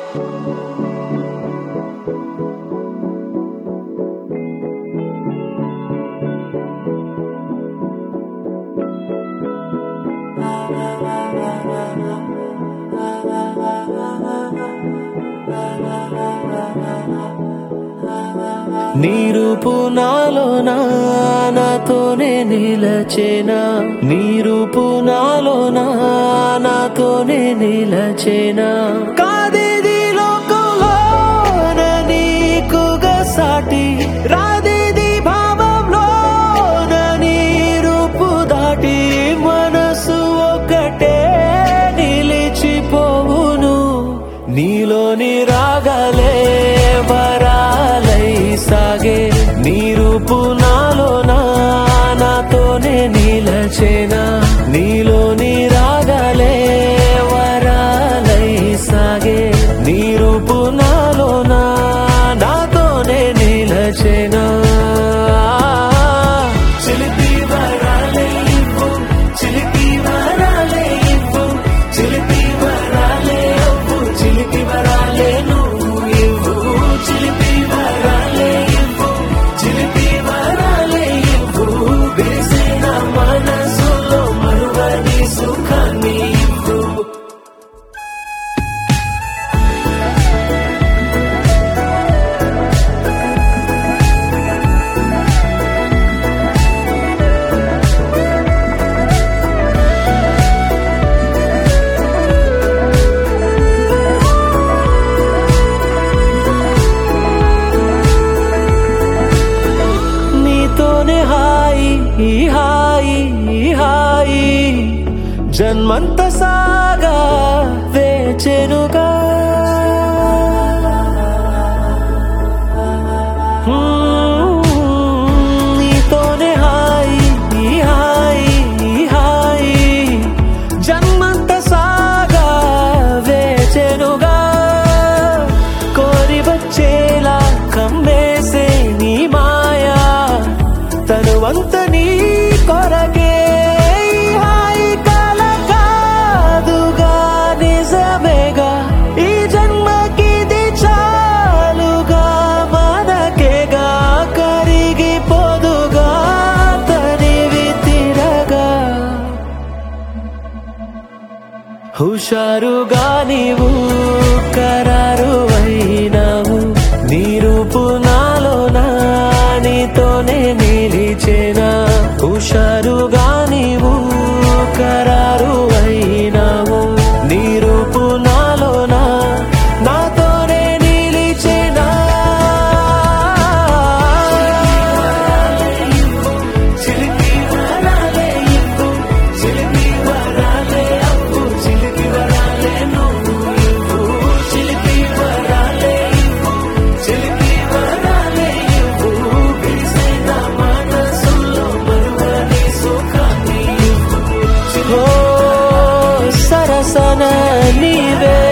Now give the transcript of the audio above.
నీ రూపు నాలో నాతోనే నిలచేనా నీ రూపు నాలో నాతోనే నిలచేనా కాదేది లోకంలో నీకుగా సాటి రాదేది భావంలో నీ రూపు దాటి మనసు ఒకటే నిలిచిపోవును నీలోని రాగలే వరాలై సాగే నీ రూపు నాలో నాతోనే నిలచేనా నీలోని రాగలే వరాలై సాగే నీ రూపు నాలో నాతోనే నిలచేనా చిలిపి వరాలే ఇవ్వు చిలిపి వరాలే ఇవ్వు చిలిపి వరాలే ఇవ్వు చిలిపి వరాలే నువ్వు ఇవ్వు చిలిపి వరాలే ఇవ్వు చిలిపి వరాలే ఇవ్వు వేసిన మనసులో మరువని సుఖాన్ని ఇవ్వు నీతోనే హాయి ఈ హాయి ఈ హాయి జన్మంత సాగా వేచెనుగా హ్మ్, నీతోనే హాయి ఈ హాయి ఈ హాయి జన్మంత సాగా వేచెనుగా కోరి వచ్చేలా కమ్మేసే నీ మాయా తనువంత నీ కొరకే ఈ హాయి కల కాదుగా నిజమేగా ఈ జన్మకిది చాలుగా మనకేగా కరిగిపోదుగా తనివి తిరగా హుషారుగా నీవు కరారు అయినావు నీ రూపు నాలో నీతోనే నిలిచేనా హుషారుగా నీవు కరారు అయినావు నీ రూపు నాలో నాతోనే నిలిచేనా చిలిపి వరాలే ఇవ్వు చిలిపి వరాలే అవ్వు చిలిపి వరాలే నువ్వు ఇవ్వు చిలిపి వరాలే ఇవ్వు చిలిపి వరాలే ఇవ్వు విరిసిన మనసులో మరువని సుఖాన్ని ఇవ్వు ఓ సరసన నీవే